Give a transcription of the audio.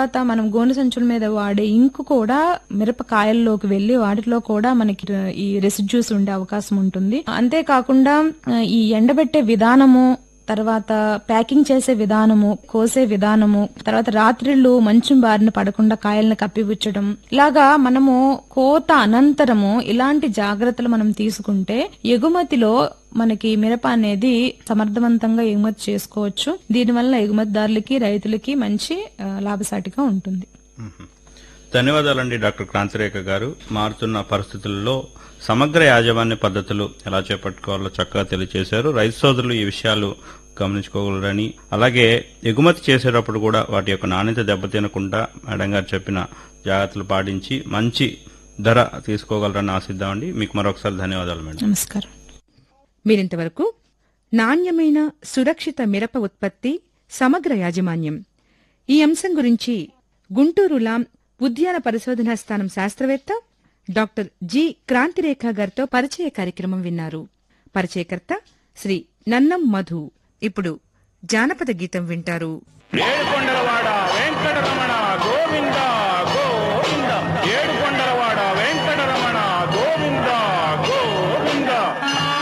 తర్వాత మనం గోనె సంచుల మీద వాడే ఇంకు కూడా మిరపకాయల్లోకి వెళ్లి వాటిలో కూడా మనకి ఈ రెసిడ్యూస్ ఉండే అవకాశం ఉంటుంది అంతేకాకుండా ఆ, ఈ ఎండబెట్టే విధానము తర్వాత ప్యాకింగ్ చేసే విధానము కోసే విధానము తర్వాత రాత్రిళ్ళు మంచం బారిన పడకుండా కాయల్ని కప్పిపుచ్చడం ఇలాగా మనము కోత అనంతరము ఇలాంటి జాగ్రత్తలు మనం తీసుకుంటే ఎగుమతిలో మనకి మిరప అనేది సమర్థవంతంగా ఎగుమతి చేసుకోవచ్చు దీనివల్ల ఎగుమతిదారులకి రైతులకి మంచి ఆ, లాభసాటిగా ఉంటుంది మ్మ్. ధన్యవాదాలండి డాక్టర్ క్రాంతిరేఖ గారు మారుతున్న పరిస్థితుల్లో సమగ్ర యాజమాన్య పద్ధతులు ఎలా చేపట్టుకోవాలో చక్కగా తెలియజేశారు రైతు సోదరులు ఈ విషయాలు గమనించుకోగలరని అలాగే ఎగుమతి చేసేటప్పుడు కూడా వాటి యొక్క నాణ్యత దెబ్బతినకుండా మేడం గారు చెప్పిన జాగ్రత్తలు పాటించి మంచి ధర తీసుకోగలరని ఆశిద్దామండి మీకు మరొకసారి ధన్యవాదాలు మేడం నమస్కారం మీరింతవరకు నాణ్యమైన సురక్షిత మిరప ఉత్పత్తి సమగ్ర యాజమాన్యం ఈ అంశం గురించి గుంటూరు లాం ఉద్యాన పరిశోధనా స్థానం శాస్త్రవేత్త డాక్టర్ జి క్రాంతిరేఖ గారితో పరిచయ కార్యక్రమం విన్నారు పరిచయకర్త శ్రీ నన్నం మధు ఇప్పుడు జానపద గీతం వింటారు ఏడుకొండలవాడ వెంకటరమణ గోవింద